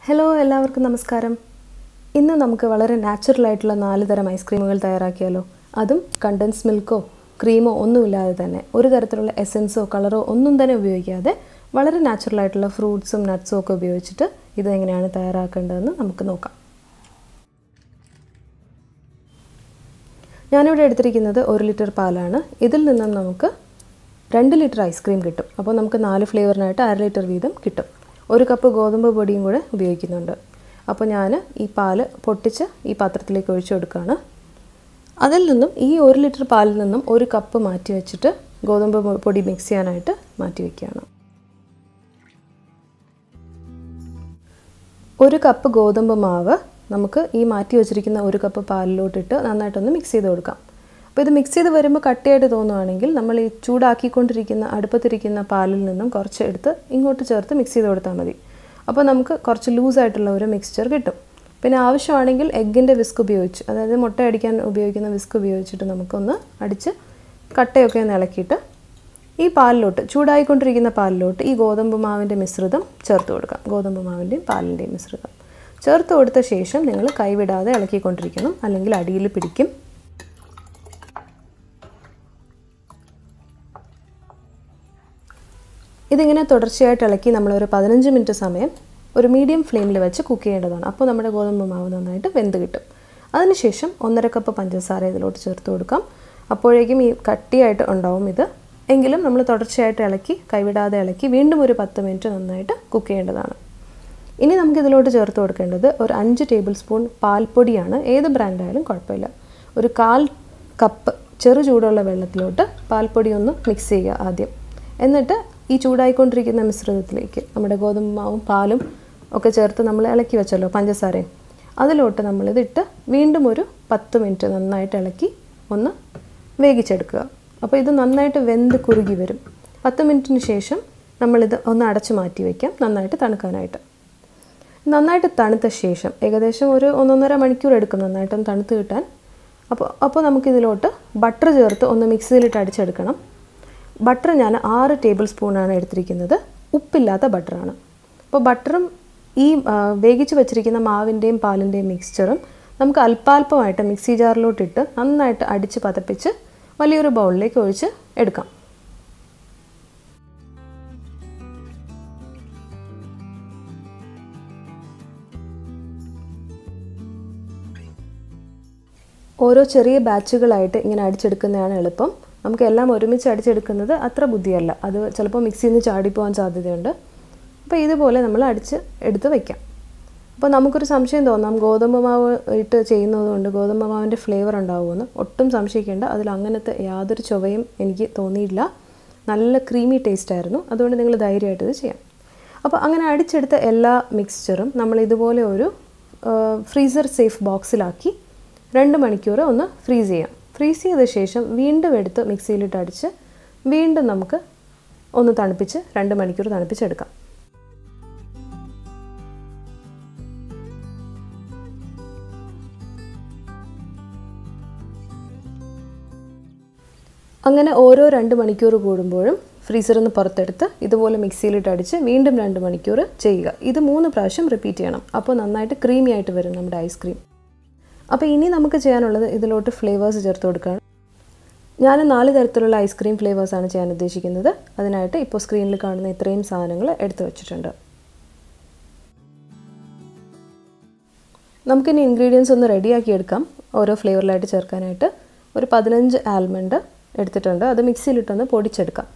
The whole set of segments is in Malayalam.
ഹലോ എല്ലാവർക്കും നമസ്കാരം ഇന്ന് നമുക്ക് വളരെ നാച്ചുറൽ ആയിട്ടുള്ള നാല് തരം ഐസ്ക്രീമുകൾ തയ്യാറാക്കിയാലോ അതും കണ്ടൻസ് മിൽക്കോ ക്രീമോ ഒന്നുമില്ലാതെ തന്നെ ഒരു തരത്തിലുള്ള എസൻസോ കളറോ ഒന്നും തന്നെ ഉപയോഗിക്കാതെ വളരെ നാച്ചുറൽ ആയിട്ടുള്ള ഫ്രൂട്ട്സും നട്ട്സും ഒക്കെ ഉപയോഗിച്ചിട്ട് ഇത് എങ്ങനെയാണ് തയ്യാറാക്കേണ്ടതെന്ന് നമുക്ക് നോക്കാം ഞാനിവിടെ എടുത്തിരിക്കുന്നത് ഒരു ലിറ്റർ പാലാണ് ഇതിൽ നിന്നും നമുക്ക് രണ്ട് ലിറ്റർ ഐസ്ക്രീം കിട്ടും അപ്പോൾ നമുക്ക് നാല് ഫ്ലേവറിനായിട്ട് അര ലിറ്റർ വീതം കിട്ടും ഒരു കപ്പ് ഗോതമ്പ് പൊടിയും കൂടെ ഉപയോഗിക്കുന്നുണ്ട് അപ്പോൾ ഞാൻ ഈ പാല് പൊട്ടിച്ച് ഈ പാത്രത്തിലേക്ക് ഒഴിച്ചു കൊടുക്കുകയാണ് അതിൽ നിന്നും ഈ ഒരു ലിറ്റർ പാലിൽ നിന്നും ഒരു കപ്പ് മാറ്റി വെച്ചിട്ട് ഗോതമ്പ് പൊടി മിക്സ് ചെയ്യാനായിട്ട് മാറ്റി വയ്ക്കുകയാണ് ഒരു കപ്പ് ഗോതമ്പ് മാവ് നമുക്ക് ഈ മാറ്റി വെച്ചിരിക്കുന്ന ഒരു കപ്പ് പാലിലോട്ടിട്ട് നന്നായിട്ടൊന്ന് മിക്സ് ചെയ്ത് കൊടുക്കാം അപ്പോൾ ഇത് മിക്സ് ചെയ്ത് വരുമ്പോൾ കട്ടിയായിട്ട് തോന്നുവാണെങ്കിൽ നമ്മൾ ഈ ചൂടാക്കിക്കൊണ്ടിരിക്കുന്ന അടുപ്പത്തിരിക്കുന്ന പാലിൽ നിന്നും കുറച്ച് എടുത്ത് ഇങ്ങോട്ട് ചേർത്ത് മിക്സ് ചെയ്ത് കൊടുത്താൽ മതി അപ്പോൾ നമുക്ക് കുറച്ച് ലൂസായിട്ടുള്ള ഒരു മിക്സ്ചർ കിട്ടും പിന്നെ ആവശ്യമാണെങ്കിൽ എഗ്ഗിൻ്റെ വിസ്ക് ഉപയോഗിച്ച് അതായത് മുട്ട അടിക്കാൻ ഉപയോഗിക്കുന്ന വിസ്ക് ഉപയോഗിച്ചിട്ട് നമുക്കൊന്ന് അടിച്ച് കട്ടയൊക്കെ ഒന്ന് ഇളക്കിയിട്ട് ഈ പാലിലോട്ട് ചൂടായിക്കൊണ്ടിരിക്കുന്ന പാലിലോട്ട് ഈ ഗോതമ്പ് മാവിൻ്റെ മിശ്രിതം ചേർത്ത് കൊടുക്കാം ഗോതമ്പ് മാവിൻ്റെയും പാലിൻ്റെയും മിശ്രിതം ചേർത്ത് കൊടുത്ത ശേഷം നിങ്ങൾ കൈവിടാതെ ഇളക്കിക്കൊണ്ടിരിക്കണം അല്ലെങ്കിൽ അടിയിൽ പിടിക്കും ഇതിങ്ങനെ തുടർച്ചയായിട്ട് ഇളക്കി നമ്മളൊരു പതിനഞ്ച് മിനിറ്റ് സമയം ഒരു മീഡിയം ഫ്ലെയിമിൽ വെച്ച് കുക്ക് ചെയ്യേണ്ടതാണ് അപ്പോൾ നമ്മുടെ ഗോതമ്പ് മാവ് നന്നായിട്ട് വെന്ത് കിട്ടും അതിനുശേഷം ഒന്നര കപ്പ് പഞ്ചസാര ഇതിലോട്ട് ചേർത്ത് കൊടുക്കാം അപ്പോഴേക്കും ഈ കട്ടിയായിട്ട് ഉണ്ടാവും ഇത് എങ്കിലും നമ്മൾ തുടർച്ചയായിട്ട് ഇളക്കി കൈവിടാതെ ഇളക്കി വീണ്ടും ഒരു പത്ത് മിനിറ്റ് നന്നായിട്ട് കുക്ക് ചെയ്യേണ്ടതാണ് ഇനി നമുക്ക് ഇതിലോട്ട് ചേർത്ത് കൊടുക്കേണ്ടത് ഒരു അഞ്ച് ടേബിൾ സ്പൂൺ പാൽപ്പൊടിയാണ് ഏത് ബ്രാൻഡായാലും കുഴപ്പമില്ല ഒരു കാൽ കപ്പ് ചെറു ചൂടുള്ള വെള്ളത്തിലോട്ട് പാൽപ്പൊടി ഒന്ന് മിക്സ് ചെയ്യുക ആദ്യം എന്നിട്ട് ഈ ചൂടായിക്കൊണ്ടിരിക്കുന്ന മിശ്രിതത്തിലേക്ക് നമ്മുടെ ഗോതമ്പ് മാവും പാലും ഒക്കെ ചേർത്ത് നമ്മൾ ഇളക്കി വെച്ചല്ലോ പഞ്ചസാരയും അതിലോട്ട് നമ്മളിതിട്ട് വീണ്ടും ഒരു പത്ത് മിനിറ്റ് നന്നായിട്ട് ഇളക്കി ഒന്ന് വേവിച്ചെടുക്കുക അപ്പോൾ ഇത് നന്നായിട്ട് വെന്ത് കുറുകി വരും പത്ത് മിനിറ്റിന് ശേഷം നമ്മളിത് ഒന്ന് അടച്ചു മാറ്റി വയ്ക്കാം നന്നായിട്ട് തണുക്കാനായിട്ട് നന്നായിട്ട് തണുത്ത ശേഷം ഏകദേശം ഒരു ഒന്നൊന്നര മണിക്കൂർ എടുക്കും നന്നായിട്ടൊന്ന് തണുത്ത് കിട്ടാൻ അപ്പോൾ അപ്പോൾ നമുക്കിതിലോട്ട് ബട്ടർ ചേർത്ത് ഒന്ന് മിക്സിയിലിട്ട് അടിച്ചെടുക്കണം ബട്ടർ ഞാൻ ആറ് ടേബിൾ സ്പൂണാണ് എടുത്തിരിക്കുന്നത് ഉപ്പില്ലാത്ത ബട്ടറാണ് അപ്പോൾ ബട്ടറും ഈ വേവിച്ച് വെച്ചിരിക്കുന്ന മാവിൻ്റെയും പാലിൻ്റെയും മിക്സ്ചറും നമുക്ക് അല്പാൽപമായിട്ട് മിക്സി ജാറിലോട്ടിട്ട് നന്നായിട്ട് അടിച്ച് പതപ്പിച്ച് വലിയൊരു ബൗളിലേക്ക് ഒഴിച്ച് എടുക്കാം ഓരോ ചെറിയ ബാച്ചുകളായിട്ട് ഇങ്ങനെ അടിച്ചെടുക്കുന്നതാണ് എളുപ്പം നമുക്ക് എല്ലാം ഒരുമിച്ച് അടിച്ചെടുക്കുന്നത് അത്ര ബുദ്ധിയല്ല അത് ചിലപ്പോൾ മിക്സിയിൽ നിന്ന് ചാടിപ്പോകാൻ സാധ്യതയുണ്ട് അപ്പോൾ ഇതുപോലെ നമ്മൾ അടിച്ച് എടുത്ത് വയ്ക്കാം അപ്പോൾ നമുക്കൊരു സംശയം തോന്നാം ഗോതമ്പ് മാവ് ഇട്ട് ചെയ്യുന്നതുകൊണ്ട് ഗോതമ്പ് മാവിൻ്റെ ഫ്ലേവർ ഉണ്ടാവുമെന്ന് ഒട്ടും സംശയിക്കേണ്ട അതിൽ അങ്ങനത്തെ യാതൊരു ചുവയും എനിക്ക് തോന്നിയില്ല നല്ല ക്രീമി ടേസ്റ്റ് ആയിരുന്നു അതുകൊണ്ട് നിങ്ങൾ ധൈര്യമായിട്ട് ഇത് ചെയ്യാം അപ്പോൾ അങ്ങനെ അടിച്ചെടുത്ത എല്ലാ മിക്സ്ചറും നമ്മൾ ഇതുപോലെ ഒരു ഫ്രീസർ സേഫ് ബോക്സിലാക്കി രണ്ട് മണിക്കൂർ ഒന്ന് ഫ്രീസ് ചെയ്യാം ഫ്രീസ് ചെയ്ത ശേഷം വീണ്ടും എടുത്ത് മിക്സിയിലിട്ട് അടിച്ച് വീണ്ടും നമുക്ക് ഒന്ന് തണുപ്പിച്ച് രണ്ട് മണിക്കൂർ തണുപ്പിച്ചെടുക്കാം അങ്ങനെ ഓരോ രണ്ട് മണിക്കൂർ കൂടുമ്പോഴും ഫ്രീസറിൽ നിന്ന് പുറത്തെടുത്ത് ഇതുപോലെ മിക്സിയിലിട്ട് അടിച്ച് വീണ്ടും രണ്ട് മണിക്കൂർ ചെയ്യുക ഇത് മൂന്ന് പ്രാവശ്യം റിപ്പീറ്റ് ചെയ്യണം അപ്പോൾ നന്നായിട്ട് ക്രീമി ആയിട്ട് വരും നമ്മുടെ ഐസ്ക്രീം അപ്പോൾ ഇനി നമുക്ക് ചെയ്യാനുള്ളത് ഇതിലോട്ട് ഫ്ലേവേഴ്സ് ചേർത്ത് കൊടുക്കുകയാണ് ഞാൻ നാല് തരത്തിലുള്ള ഐസ്ക്രീം ഫ്ലേവേഴ്സാണ് ചെയ്യാൻ ഉദ്ദേശിക്കുന്നത് അതിനായിട്ട് ഇപ്പോൾ സ്ക്രീനിൽ കാണുന്ന ഇത്രയും സാധനങ്ങൾ എടുത്തു വച്ചിട്ടുണ്ട് നമുക്കിനി ഇൻഗ്രീഡിയൻസ് ഒന്ന് റെഡിയാക്കി എടുക്കാം ഓരോ ഫ്ലേവറിലായിട്ട് ചേർക്കാനായിട്ട് ഒരു പതിനഞ്ച് ആൽമണ്ട് എടുത്തിട്ടുണ്ട് അത് മിക്സിയിലിട്ടൊന്ന് പൊടിച്ചെടുക്കാം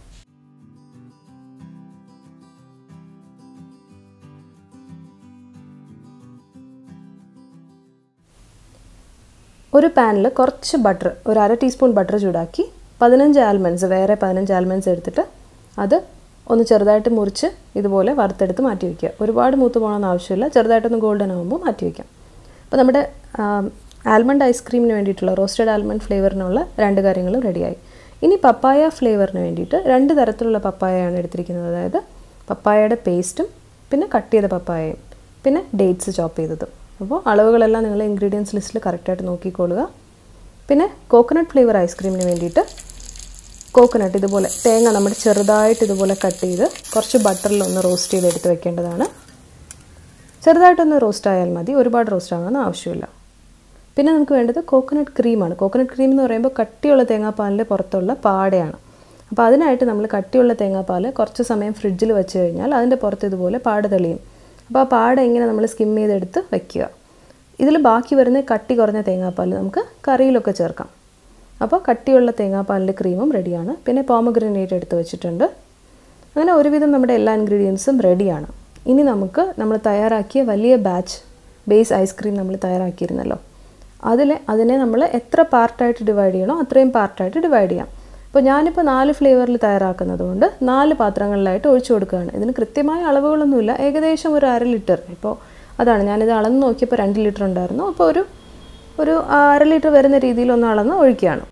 ഒരു പാനിൽ കുറച്ച് ബട്ടർ ഒരു അര ടീസ്പൂൺ ബട്ടർ ചൂടാക്കി പതിനഞ്ച് ആൽമണ്ട്സ് വേറെ പതിനഞ്ച് ആൽമണ്ട്സ് എടുത്തിട്ട് അത് ഒന്ന് ചെറുതായിട്ട് മുറിച്ച് ഇതുപോലെ വറുത്തെടുത്ത് മാറ്റി വയ്ക്കുക ഒരുപാട് മൂത്ത് പോകണമെന്ന് ആവശ്യമില്ല ചെറുതായിട്ടൊന്ന് ഗോൾഡൻ ആകുമ്പോൾ മാറ്റി വയ്ക്കാം അപ്പോൾ നമ്മുടെ ആൽമണ്ട് ഐസ്ക്രീമിന് വേണ്ടിയിട്ടുള്ള റോസ്റ്റഡ് ആൽമണ്ട് ഫ്ലേവറിനുള്ള രണ്ട് കാര്യങ്ങളും റെഡിയായി ഇനി പപ്പായ ഫ്ലേവറിന് വേണ്ടിയിട്ട് രണ്ട് തരത്തിലുള്ള പപ്പായയാണ് എടുത്തിരിക്കുന്നത് അതായത് പപ്പായയുടെ പേസ്റ്റും പിന്നെ കട്ട് ചെയ്ത പപ്പായയും പിന്നെ ഡേറ്റ്സ് ചോപ്പ് ചെയ്തതും അപ്പോൾ അളവുകളെല്ലാം നിങ്ങൾ ഇൻഗ്രീഡിയൻസ് ലിസ്റ്റിൽ കറക്റ്റായിട്ട് നോക്കിക്കൊള്ളുക പിന്നെ കോക്കനട്ട് ഫ്ലേവർ ഐസ്ക്രീമിന് വേണ്ടിയിട്ട് കോക്കനട്ട് ഇതുപോലെ തേങ്ങ നമ്മൾ ചെറുതായിട്ട് ഇതുപോലെ കട്ട് ചെയ്ത് കുറച്ച് ബട്ടറിൽ ഒന്ന് റോസ്റ്റ് ചെയ്ത് എടുത്ത് വെക്കേണ്ടതാണ് ചെറുതായിട്ടൊന്ന് റോസ്റ്റ് ആയാൽ മതി ഒരുപാട് റോസ്റ്റ് ആകാൻ ആവശ്യമില്ല പിന്നെ നമുക്ക് വേണ്ടത് കോക്കനട്ട് ക്രീമാണ് കോക്കനട്ട് ക്രീം എന്ന് പറയുമ്പോൾ കട്ടിയുള്ള തേങ്ങാപ്പാലിൻ്റെ പുറത്തുള്ള പാടയാണ് അപ്പോൾ അതിനായിട്ട് നമ്മൾ കട്ടിയുള്ള തേങ്ങാപ്പാൽ കുറച്ച് സമയം ഫ്രിഡ്ജിൽ വെച്ച് കഴിഞ്ഞാൽ അതിൻ്റെ പുറത്ത് ഇതുപോലെ പാട തെളിയും അപ്പോൾ ആ പാട ഇങ്ങനെ നമ്മൾ സ്കിം ചെയ്തെടുത്ത് വയ്ക്കുക ഇതിൽ ബാക്കി വരുന്ന കട്ടി കുറഞ്ഞ തേങ്ങാപ്പാൽ നമുക്ക് കറിയിലൊക്കെ ചേർക്കാം അപ്പോൾ കട്ടിയുള്ള തേങ്ങാപ്പാലിൻ്റെ ക്രീമും റെഡിയാണ് പിന്നെ പോമഗ്രനേറ്റ് എടുത്ത് വെച്ചിട്ടുണ്ട് അങ്ങനെ ഒരുവിധം നമ്മുടെ എല്ലാ ഇൻഗ്രീഡിയൻസും റെഡിയാണ് ഇനി നമുക്ക് നമ്മൾ തയ്യാറാക്കിയ വലിയ ബാച്ച് ബേസ് ഐസ്ക്രീം നമ്മൾ തയ്യാറാക്കിയിരുന്നല്ലോ അതിൽ അതിനെ നമ്മൾ എത്ര പാർട്ടായിട്ട് ഡിവൈഡ് ചെയ്യണോ അത്രയും പാർട്ടായിട്ട് ഡിവൈഡ് ചെയ്യാം അപ്പോൾ ഞാനിപ്പോൾ നാല് ഫ്ലേവറിൽ തയ്യാറാക്കുന്നത് കൊണ്ട് നാല് പാത്രങ്ങളിലായിട്ട് ഒഴിച്ചു കൊടുക്കുകയാണ് ഇതിന് കൃത്യമായ അളവുകളൊന്നുമില്ല ഏകദേശം ഒരു അര ലിറ്റർ ഇപ്പോൾ അതാണ് ഞാനിത് അളന്ന് നോക്കിയപ്പോൾ രണ്ട് ലിറ്റർ ഉണ്ടായിരുന്നു അപ്പോൾ ഒരു ഒരു അര ലിറ്റർ വരുന്ന രീതിയിൽ ഒന്ന് അളന്ന് ഒഴിക്കുകയാണ്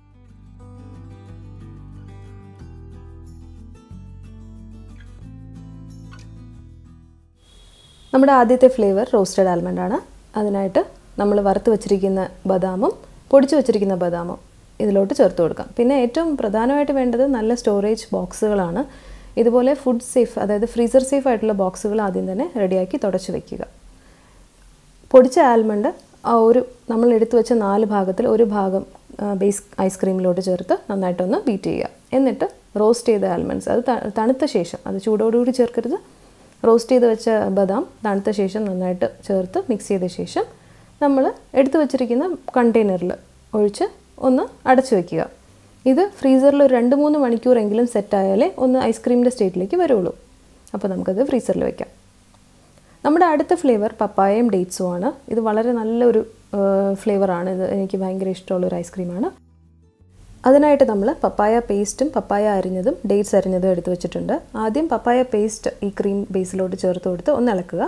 നമ്മുടെ ആദ്യത്തെ ഫ്ലേവർ റോസ്റ്റഡ് ആൽമണ്ട് ആണ് അതിനായിട്ട് നമ്മൾ വറുത്ത് വെച്ചിരിക്കുന്ന ബദാമും പൊടിച്ചു വെച്ചിരിക്കുന്ന ബദാമും ഇതിലോട്ട് ചേർത്ത് കൊടുക്കാം പിന്നെ ഏറ്റവും പ്രധാനമായിട്ട് വേണ്ടത് നല്ല സ്റ്റോറേജ് ബോക്സുകളാണ് ഇതുപോലെ ഫുഡ് സേഫ് അതായത് ഫ്രീസർ സേഫ് ആയിട്ടുള്ള ബോക്സുകൾ ആദ്യം തന്നെ റെഡിയാക്കി തുടച്ച് വെക്കുക പൊടിച്ച ആൽമണ്ട് ആ ഒരു നമ്മൾ എടുത്തു വെച്ച നാല് ഭാഗത്തിൽ ഒരു ഭാഗം ബേസ് ഐസ്ക്രീമിലോട്ട് ചേർത്ത് നന്നായിട്ടൊന്ന് ബീറ്റ് ചെയ്യുക എന്നിട്ട് റോസ്റ്റ് ചെയ്ത ആൽമണ്ട്സ് അത് ത- തണുത്ത ശേഷം അത് ചൂടോടുകൂടി ചേർക്കരുത് റോസ്റ്റ് ചെയ്ത് വെച്ച ബദാം തണുത്ത ശേഷം നന്നായിട്ട് ചേർത്ത് മിക്സ് ചെയ്ത ശേഷം നമ്മൾ എടുത്തു വച്ചിരിക്കുന്ന കണ്ടെയ്നറിൽ ഒഴിച്ച് ഒന്ന് അടച്ചു വെക്കുക ഇത് ഫ്രീസറിൽ ഒരു രണ്ട് മൂന്ന് മണിക്കൂറെങ്കിലും സെറ്റായാലേ ഒന്ന് ഐസ്ക്രീമിൻ്റെ സ്റ്റേറ്റിലേക്ക് വരുള്ളൂ അപ്പോൾ നമുക്കത് ഫ്രീസറിൽ വെക്കാം നമ്മുടെ അടുത്ത ഫ്ലേവർ പപ്പായയും ഡേറ്റ്സും ആണ് ഇത് വളരെ നല്ലൊരു ഫ്ലേവറാണ് ഇത് എനിക്ക് ഭയങ്കര ഇഷ്ടമുള്ളൊരു ഐസ്ക്രീമാണ് അതിനായിട്ട് നമ്മൾ പപ്പായ പേസ്റ്റും പപ്പായ അരിഞ്ഞതും ഡേറ്റ്സ് അരിഞ്ഞതും എടുത്ത് വെച്ചിട്ടുണ്ട് ആദ്യം പപ്പായ പേസ്റ്റ് ഈ ക്രീം ബേസിലോട്ട് ചേർത്ത് കൊടുത്ത് ഒന്ന് ഇളക്കുക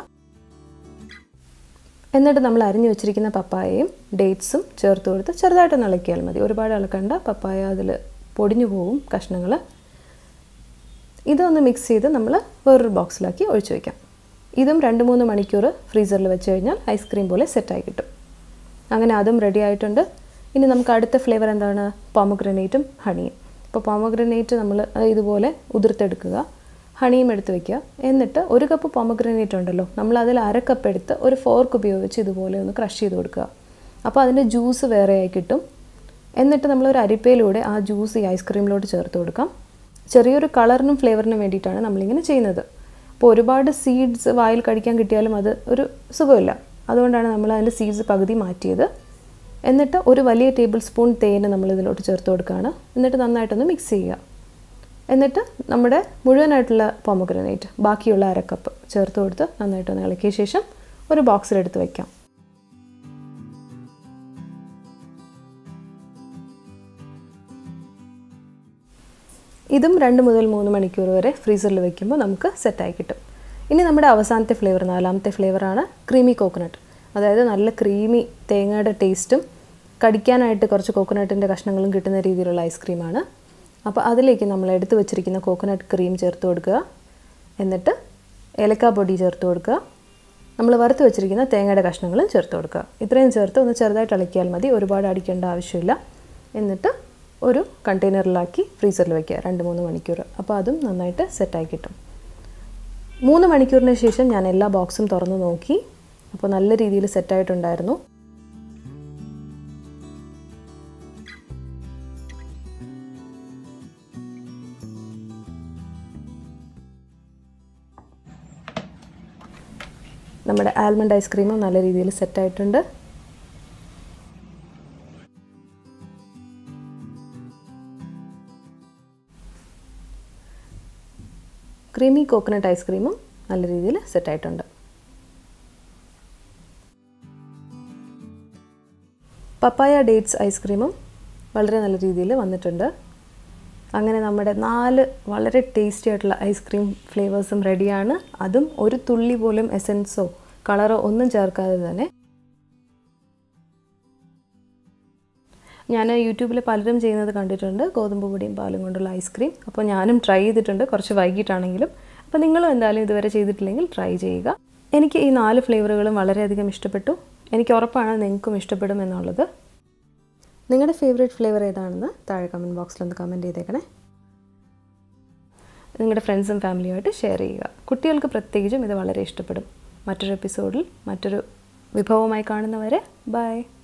എന്നിട്ട് നമ്മൾ അരിഞ്ഞു വെച്ചിരിക്കുന്ന പപ്പായയും ഡേറ്റ്സും ചേർത്ത് കൊടുത്ത് ചെറുതായിട്ടൊന്ന് ഇളക്കിയാൽ മതി ഒരുപാട് ഇളക്കണ്ട പപ്പായ അതിൽ പൊടിഞ്ഞു പോകും കഷ്ണങ്ങൾ ഇതൊന്ന് മിക്സ് ചെയ്ത് നമ്മൾ വേറൊരു ബോക്സിലാക്കി ഒഴിച്ചു വയ്ക്കാം ഇതും രണ്ട് മൂന്ന് മണിക്കൂർ ഫ്രീസറിൽ വെച്ച് കഴിഞ്ഞാൽ ഐസ്ക്രീം പോലെ സെറ്റായി കിട്ടും അങ്ങനെ അതും റെഡി ആയിട്ടുണ്ട് ഇനി നമുക്ക് അടുത്ത ഫ്ലേവർ എന്താണ് പോമഗ്രനേറ്റും ഹണിയും ഇപ്പോൾ പോമഗ്രനേറ്റ് നമ്മൾ ഇതുപോലെ ഉതിർത്തെടുക്കുക ഹണിയും എടുത്ത് വെക്കുക എന്നിട്ട് ഒരു കപ്പ് പോമഗ്രനേറ്റ് ഉണ്ടല്ലോ നമ്മൾ അതിൽ അര കപ്പ് എടുത്ത് ഒരു ഫോർക്ക് ഉപയോഗിച്ച് ഇതുപോലെ ഒന്ന് ക്രഷ് ചെയ്ത് കൊടുക്കുക അപ്പോൾ അതിൻ്റെ ജ്യൂസ് വേറെയായി കിട്ടും എന്നിട്ട് നമ്മൾ ഒരു അരിപ്പയിലൂടെ ആ ജ്യൂസ് ഈ ഐസ്ക്രീമിലോട്ട് ചേർത്ത് കൊടുക്കാം ചെറിയൊരു കളറിനും ഫ്ലേവറിനും വേണ്ടിയിട്ടാണ് നമ്മളിങ്ങനെ ചെയ്യുന്നത് അപ്പോൾ ഒരുപാട് സീഡ്സ് വായിൽ കഴിക്കാൻ കിട്ടിയാലും അത് ഒരു സുഖമില്ല അതുകൊണ്ടാണ് നമ്മൾ അതിൻ്റെ സീഡ്സ് പകുതി മാറ്റിയത് എന്നിട്ട് ഒരു വലിയ ടേബിൾ സ്പൂൺ തേന് നമ്മൾ ഇതിലോട്ട് ചേർത്ത് കൊടുക്കുകയാണ് എന്നിട്ട് നന്നായിട്ടൊന്ന് മിക്സ് ചെയ്യുക എന്നിട്ട് നമ്മുടെ മുഴുവനായിട്ടുള്ള പോമഗ്രനേറ്റ് ബാക്കിയുള്ള അര കപ്പ് ചേർത്ത് കൊടുത്ത് നന്നായിട്ടൊന്ന് ഇളക്കിയ ശേഷം ഒരു ബോക്സിലെടുത്ത് വയ്ക്കാം ഇതും രണ്ട് മുതൽ മൂന്ന് മണിക്കൂർ വരെ ഫ്രീസറിൽ വെക്കുമ്പോൾ നമുക്ക് സെറ്റായി കിട്ടും ഇനി നമ്മുടെ അവസാനത്തെ ഫ്ലേവർ നാലാമത്തെ ഫ്ലേവറാണ് ക്രീമി കോക്കനട്ട് അതായത് നല്ല ക്രീമി തേങ്ങയുടെ ടേസ്റ്റും കടിക്കാനായിട്ട് കുറച്ച് കോക്കനട്ടിൻ്റെ കഷ്ണങ്ങളും കിട്ടുന്ന രീതിയിലുള്ള ഐസ്ക്രീമാണ് അപ്പോൾ അതിലേക്ക് നമ്മൾ എടുത്തു വെച്ചിരിക്കുന്ന കോക്കനട്ട് ക്രീം ചേർത്ത് കൊടുക്കുക എന്നിട്ട് ഏലക്ക പൊടി ചേർത്ത് കൊടുക്കുക നമ്മൾ വറുത്ത് വെച്ചിരിക്കുന്ന തേങ്ങയുടെ കഷ്ണങ്ങളും ചേർത്ത് കൊടുക്കുക ഇത്രയും ചേർത്ത് ഒന്ന് ചെറുതായിട്ട് ഇളക്കിയാൽ മതി ഒരുപാട് അടിക്കേണ്ട ആവശ്യമില്ല എന്നിട്ട് ഒരു കണ്ടെയ്നറിലാക്കി ഫ്രീസറിൽ വെക്കുക രണ്ട് മൂന്ന് മണിക്കൂർ അപ്പോൾ അതും നന്നായിട്ട് സെറ്റായി കിട്ടും മൂന്ന് മണിക്കൂറിന് ശേഷം ഞാൻ എല്ലാ ബോക്സും തുറന്ന് നോക്കി അപ്പോൾ നല്ല രീതിയിൽ സെറ്റായിട്ടുണ്ടായിരുന്നു നമ്മുടെ ആൽമണ്ട് ഐസ്ക്രീമും നല്ല രീതിയിൽ സെറ്റായിട്ടുണ്ട് ക്രീമി കോക്കനട്ട് ഐസ്ക്രീമും നല്ല രീതിയിൽ സെറ്റായിട്ടുണ്ട് പപ്പായ ഡേറ്റ്സ് ഐസ്ക്രീമും വളരെ നല്ല രീതിയിൽ വന്നിട്ടുണ്ട് അങ്ങനെ നമ്മുടെ നാല് വളരെ ടേസ്റ്റി ആയിട്ടുള്ള ഐസ്ക്രീം ഫ്ലേവേഴ്സും റെഡിയാണ് അതും ഒരു തുള്ളി പോലും എസൻസോ കളറോ ഒന്നും ചേർക്കാതെ തന്നെ ഞാൻ യൂട്യൂബിൽ പലരും ചെയ്യുന്നത് കണ്ടിട്ടുണ്ട് ഗോതമ്പ് പൊടിയും പാലും കൊണ്ടുള്ള ഐസ്ക്രീം അപ്പോൾ ഞാനും ട്രൈ ചെയ്തിട്ടുണ്ട് കുറച്ച് വൈകിട്ടാണെങ്കിലും അപ്പോൾ നിങ്ങളും എന്തായാലും ഇതുവരെ ചെയ്തിട്ടില്ലെങ്കിൽ ട്രൈ ചെയ്യുക എനിക്ക് ഈ നാല് ഫ്ലേവറുകളും വളരെയധികം ഇഷ്ടപ്പെട്ടു എനിക്ക് ഉറപ്പാണ് നിങ്ങൾക്കും ഇഷ്ടപ്പെടും എന്നുള്ളത് നിങ്ങളുടെ ഫേവറേറ്റ് ഫ്ലേവർ ഏതാണെന്ന് താഴെ കമൻറ്റ് ബോക്സിലൊന്ന് കമൻറ്റ് ചെയ്തേക്കണേ നിങ്ങളുടെ ഫ്രണ്ട്സും ഫാമിലിയുമായിട്ട് ഷെയർ ചെയ്യുക കുട്ടികൾക്ക് പ്രത്യേകിച്ചും ഇത് വളരെ ഇഷ്ടപ്പെടും മറ്റൊരു എപ്പിസോഡിൽ മറ്റൊരു വിഭവമായി കാണുന്നവരെ ബൈ